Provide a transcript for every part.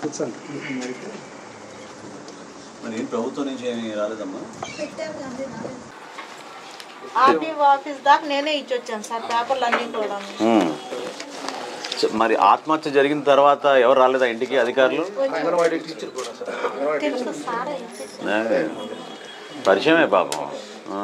కూర్చోండి మరి ఏం ప్రభుత్వం నుంచి ఏమి రాలేదమ్మా ఆర్టీఓ ఆఫీస్ దాకా నేనే ఇచ్చి వచ్చాను సార్ పేపర్లు అన్నీ కూడా ఉమ్. స- మరి ఆత్మహత్య జరిగిన తర్వాత ఎవరు రాలేదా ఇంటికి అధికారులు అంగన్వాడీ టీచర్ కూడా సార్ అంగన్వాడీ తెలుసు సార్ ఇచ్చేసాను. అదే. పరిచయమే పాపం ఆ.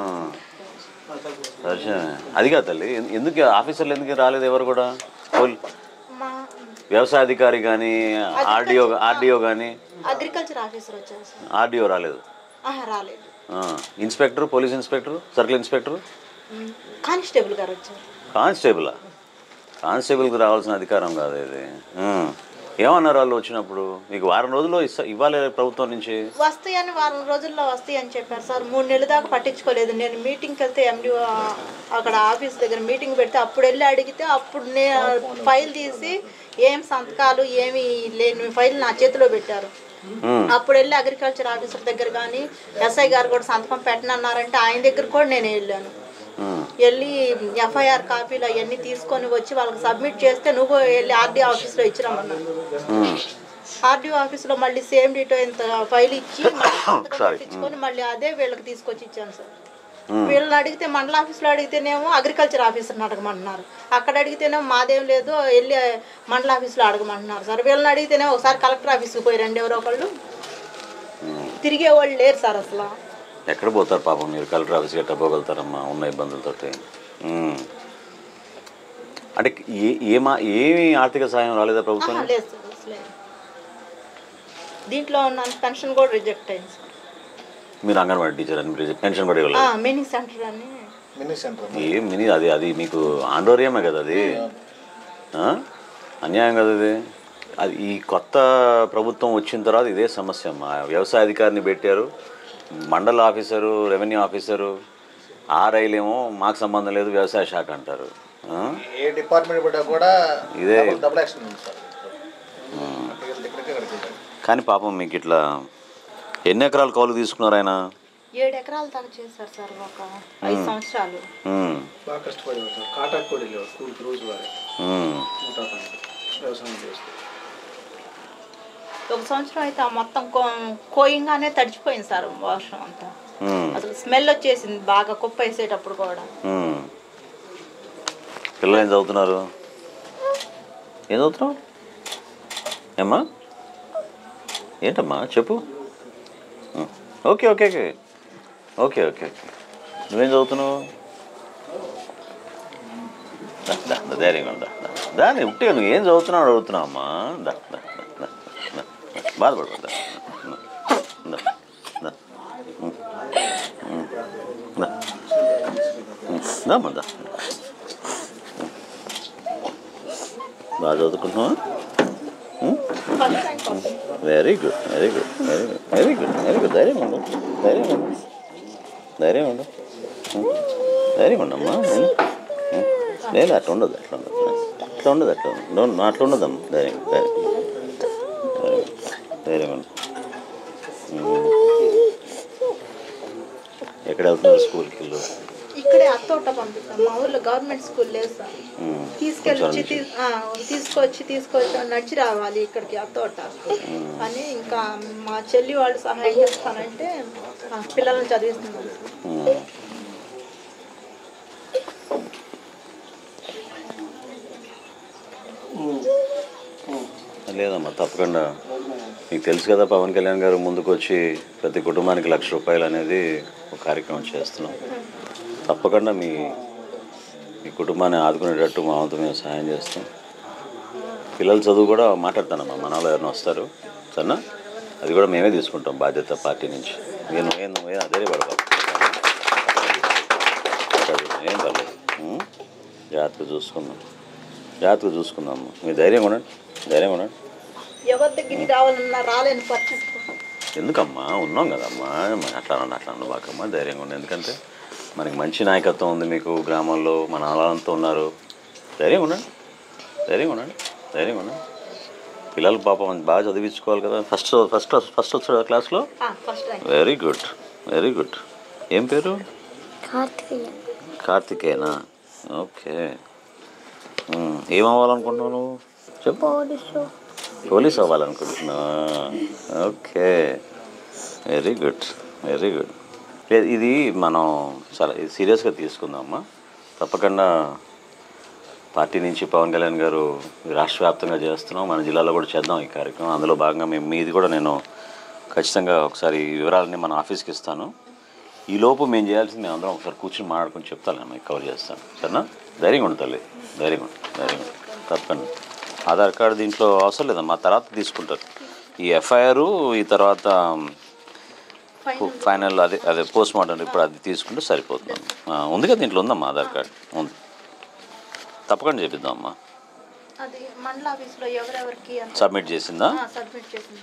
పరిచయమే అది కాదు తల్లి ఎన్- ఎందుకు ఆఫీసర్లు ఎందుకు రాలేదు ఎవరు కూడా పోల్- మా వ్యవసాయ అధికారి కానీ ఆర్డీఓ ఆర్డీఓ కానీ అగ్రికల్చర్ ఆఫీసర్ వచ్చారు సార్ ఆర్డీఓ రాలేదు ఆహా రాలేదు ఆ. Inspector police inspector circle inspector ఉమ్, కానిస్టేబుల్ గారు వచ్చారు కానిస్టేబులా కానిస్టేబుల్కి రావాల్సిన అధికారం కాదు ఇది ఆ. ఏమన్నారు వాళ్ళు వచ్చినప్పుడు మీకు వారం రోజుల్లో ఇస్తా ఇవ్వాలి ప్రభుత్వం నుంచి వస్తాయని వారం రోజుల్లో వస్తాయని చెప్పారు సార్ మూడు నెలల దాకా పట్టించుకోలేదు నేను మీటింగ్కి వెళ్తే ఎండి అక్కడ ఆఫీస్ దగ్గర మీటింగ్ పెడితే అప్పుడు వెళ్ళి అడిగితే అప్పుడు నేను ఫైల్ తీసి ఏం సంతకాలు ఏమి లేని ఫైల్ నా చేతిలో పెట్టారు ఉమ్. అప్పుడు వెళ్ళి అగ్రికల్చర్ ఆఫీసర్ దగ్గర కానీ ఎస్ఐ గారు కూడా సంతకం పెట్టనన్నారంటే ఆయన దగ్గర కూడా నేను వెళ్ళాను ఉమ్. వెళ్ళి ఎఫ్ఐఆర్ కాపీలు అవన్నీ తీసుకొని వచ్చి వాళ్ళకి సబ్మిట్ చేస్తే నువ్వు వెళ్ళి ఆర్డీఓ ఆఫీస్లో ఇచ్చిరామన్నాను ఉమ్. ఆర్డీఓ ఆఫీస్లో మళ్ళీ సేమ్ డీటో ఇంత ఫైల్ ఇచ్చి మళ్ళీ సంతకం Sorry. పెట్టించుకొని మళ్ళీ అదే వీళ్ళకి తీసుకొచ్చి ఇచ్చాను సార్ వీళ్ళని అడిగితే మండల ఆఫీస్లో అడిగితేనేమో అగ్రికల్చర్ ఆఫీసర్ని అడగమంటున్నారు అక్కడ అడిగితేనేమో మాదేం లేదు వెళ్ళి మండల ఆఫీస్లో అడగమంటున్నారు సార్ వీళ్ళని అడిగితేనేమో ఒకసారి కలెక్టర్ ఆఫీస్కి పోయి రండి ఎవరో ఒకళ్ళు తిరిగే వాళ్ళు లేరు సార్ అసలు ఎక్కడ పోతారు పాపం మీరు కలెక్టర్ ఆఫీస్కి ఎట్లా పోగలుగుతారమ్మా ఉన్న ఇబ్బందులతోటి ఉమ్. అంటే ఏ ఏమా ఏమి ఆర్థిక సాయం రాలేదా ప్రభుత్వం ఆహా, లేదు సార్ అసలు లేదు. దీంట్లో ఉన్న పెన్షన్ కూడా రిజెక్ట్ అయింది సార్ మీరు అంగన్వాడీ టీచర్ అని మీరు పెన్షన్ కూడా ఇవ్వలేదు మినీ సెంటర్ అని మినీ సెంటర్ ఏం మిని అది అది మీకు ఆందోళనమే కదా అది ఆ? అన్యాయం కదా అది అది ఈ కొత్త ప్రభుత్వం వచ్చిన తర్వాత ఇదే సమస్య అమ్మా వ్యవసాయ అధికారిని పెట్టారు మండల ఆఫీసరు రెవెన్యూ ఆఫీసరు ఆర్ఐలేమో మాకు సంబంధం లేదు వ్యవసాయ శాఖ అంటారు ఆ? ఏ డిపార్ట్మెంట్ పడ్డా కూడా ఇదే. డబుల్- డబుల్ యాక్షన్ ఉంది సార్ అక్కడికి ఇక్కడికి అక్కడికి వెళ్ళాలి. కానీ పాపం మీకు ఇట్లా ఎన్ని ఎకరాలు కౌలు తీసుకున్నారు ఆయన ఏడు ఎకరాల దాకా చేశారు సార్ ఒక ఐదు సంవత్సరాలు ఉమ్, బాగా కష్టపడేవారు సార్ కాటాకు కూడా వెళ్ళేవారు స్కూల్కి రోజు వారి ఉమ్, నూట పని వ్యవసాయం చేస్తూ ఒక సంవత్సరం అయితే ఆ మొత్తం కో- కోయంగానే తడిచిపోయింది సార్ వర్షం అంతా ఉమ్, అసలు స్మెల్ వచ్చేసింది బాగా కుప్ప వేసేటప్పుడు కూడా ఉమ్. పిల్లలు ఏం చదువుతున్నారు ఏం చదువుతున్నావు ఏమ్మా ఏంటమ్మా చెప్పు ఉమ్, okay okay okay okay okay okay నువ్వేం చదువుతున్నావు దా, దా, దా, ధైర్యంగా ఉందా దాన్ని ఉట్టిగా నువ్వు ఏం చదువుతున్నావు అడుగుతున్నావు అమ్మా దా దా దా, దా, దా, దా. బాధపడదా దా దా ఉమ్, ఉమ్, దా దామ్మా దా బాగా చదువుకుంటున్నావా ఫస్ట్ ర్యాంక్ వస్తుంది. Very good very good very good very good very good ధైర్యం ఉండు ధైర్యం ఉండు ధైర్యం ఉండు ఉం. ధైర్యం ఉండమ్మా ఉం. ఉం. లేదు అట్లా ఉండదు అట్లా ఉండదు అట్లా ఉండదు అట్లా ఉండదు నో, అట్లా ఉండదమ్మా ధైర్యం ధైర్యం ధైర్యం ధైర్యం ఉండు ఉం. ఎక్కడ వెళ్తున్నారు స్కూల్కి వెళ్ళు ఇక్కడే అత్తోట పంపిస్తాం మా ఊర్లో గవర్నమెంట్ స్కూల్ లేదు సార్ ఉం. తీసుకెళ్ళి వచ్చి కొంచెం తీ- ఆ, తీసుకొచ్చి తీసుకొచ్చి నడిచి రావాలి ఇక్కడికి అత్తోట అని ఇంకా మా చెల్లి వాళ్ళు సహాయం చేస్తానంటే ఆ, పిల్లల్ని చదివిస్తున్నాను సార్. ఉం. లేదమ్మా తప్పకుండా మీకు తెలుసు కదా పవన్ కళ్యాణ్ గారు ముందుకు వచ్చి ప్రతి కుటుంబానికి లక్ష రూపాయలు అనేది ఒక కార్యక్రమం చేస్తున్నాం తప్పకుండా మీ మీ కుటుంబాన్ని ఆదుకునేటట్టు మా వంతు మేము సహాయం చేస్తాం పిల్లల చదువు కూడా మాట్లాడతానమ్మా మన వాళ్ళు ఎవరైనా వస్తారు సరేనా అది కూడా మేమే తీసుకుంటాం బాధ్యత పార్టీ నుంచి నేను నేను నేను అదే పడబాబు ఏం పర్లేదు ఉం? జాగ్రత్తగా చూసుకుందాం జాగ్రత్తగా చూసుకుందాం మీ ధైర్యం ఉండండి ధైర్యం ఉండండి ఎవరి దగ్గరికి రావాలన్నా రాలేని పరిస్థితి ఎందుకమ్మా ఉన్నాం కదమ్మా మరి అట్లా అనండి అట్లా అనబాకమ్మా ధైర్యంగా ఉండి ఎందుకంటే మనకి మంచి నాయకత్వం ఉంది మీకు గ్రామంలో మన ఆలంతా ఉన్నారు ధైర్యంగా ఉండండి ధైర్యంగా ఉండండి ధైర్యంగా ఉండండి పిల్లలు పాపం బాగా చదివించుకోవాలి కదా ఫస్ట్ ఫస్ట్ ఫస్ట్ వచ్చాడు క్లాస్లో first rank very good very good ఏం పేరు కార్తికేయ కార్తికేయనా ఓకే ఉమ్, ఏం అవ్వాలనుకుంటున్నావు నువ్వు చెప్పు పోలీసు పోలీస్ అవ్వాలనుకుంటున్నా okay very good very good ఇది మనం చాలా సీరియస్గా తీసుకుందామమ్మా తప్పకుండా పార్టీ నుంచి పవన్ కళ్యాణ్ గారు రాష్ట్ర వ్యాప్తంగా చేస్తున్నాం మన జిల్లాలో కూడా చేద్దాం ఈ కార్యక్రమం అందులో భాగంగా మేము మీది కూడా నేను ఖచ్చితంగా ఒకసారి ఈ వివరాలన్నీ మన ఆఫీస్కి ఇస్తాను ఈ లోపు మేము చేయాల్సింది మేము అందరం ఒకసారి కూర్చొని మాట్లాడుకుని చెప్తాను మీకు కవర్ చేస్తాను సరేనా ధైర్యంగా ఉంటుంది తల్లి ధైర్యంగా ఉంటుంది ధైర్యంగా ఉంటుంది తప్పకుండా ఆధార్ కార్డు దీంట్లో అవసరం లేదమ్మా తర్వాత తీసుకుంటారు ఈ ఎఫ్ఐఆర్ ఈ తర్వాత ఫైనల్ ఫైనల్ అదే అదే పోస్ట్ మార్టం ఇప్పుడు అది తీసుకుంటే సరిపోతుంది ఆ, ఉంది కదా దీంట్లో ఉందమ్మా ఆధార్ కార్డు ఉంది తప్పకుండా చేపిద్దాం అమ్మా అది మండల ఆఫీస్లో ఎవరెవరికి అంత సబ్మిట్ చేసిందా సబ్మిట్ చేసింది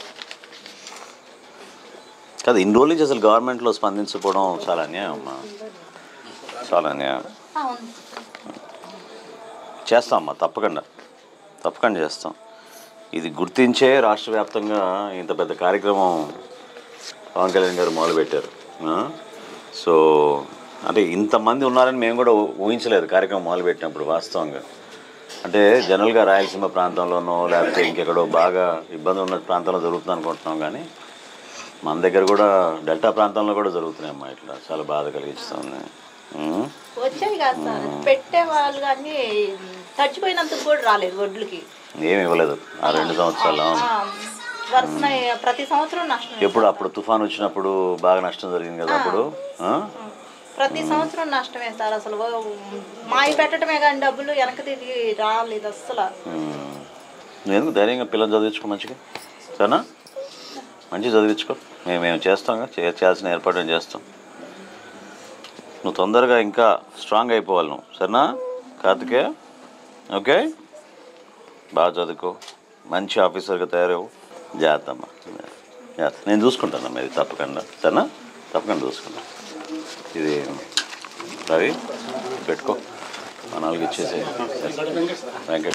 కదా ఇన్ని రోజుల నుంచి అసలు గవర్నమెంట్లో స్పందించకపోవడం చాలా అన్యాయం అమ్మా చాలా అన్యాయం ఆ, ఉంది చేస్తాం అమ్మా తప్పకుండా తప్పకుండా చేస్తాం ఇది గుర్తించే రాష్ట్ర వ్యాప్తంగా ఇంత పెద్ద కార్యక్రమం పవన్ కళ్యాణ్ గారు మొదలుపెట్టారు ఆ? సో అంటే ఇంతమంది ఉన్నారని మేము కూడా ఊ- ఊహించలేదు కార్యక్రమం మొదలుపెట్టినప్పుడు వాస్తవంగా అంటే జనరల్గా రాయలసీమ ప్రాంతంలోనో లేకపోతే ఇంకెక్కడో బాగా ఇబ్బంది ఉన్న ప్రాంతంలో జరుగుతుంది అనుకుంటున్నాం కానీ మన దగ్గర కూడా డెల్టా ప్రాంతంలో కూడా జరుగుతున్నాయి అమ్మా ఇట్లా చాలా బాధ కలిగిస్తుంది ఉమ్. వచ్చాయి కాదు సార్ పెట్టే వాళ్ళు కానీ తడిచిపోయినందుకు కూడా రాలేదు వడ్లకి ఏమి ఇవ్వలేదు ఆ రెండు సంవత్సరాలు ఆ, వరుసన ప్రతి సంవత్సరం నష్టం ఎప్పుడు అప్పుడు తుఫాన్ వచ్చినప్పుడు బాగా నష్టం జరిగింది కదా అప్పుడు ఆ? ప్రతి సంవత్సరం నష్టమే సార్ అసలు మాయ పెట్టడమే కానీ డబ్బులు వెనక తిరిగి రాలేదు అస్సలు ఉమ్. నువ్వు ఎందుకు ధైర్యంగా పిల్లలు చదివించుకో మంచిగా సరేనా మంచిగా చదివించుకో మేము మేము చేస్తాం కదా, చే- చేయాల్సిన ఏర్పాటు మేము చేస్తాం నువ్వు తొందరగా ఇంకా స్ట్రాంగ్ అయిపోవాలి నువ్వు సరేనా కార్తికే ఓకే బాగా చదువుకో మంచి ఆఫీసర్గా తయారవు జాగ్రత్త అమ్మా జాగ్రత్త నేను చూసుకుంటాను ఇది తప్పకుండా సరేనా తప్పకుండా చూసుకుంటా ఇది రవి పెట్టుకో మా నాలుగు ఇచ్చేసి వెంకట్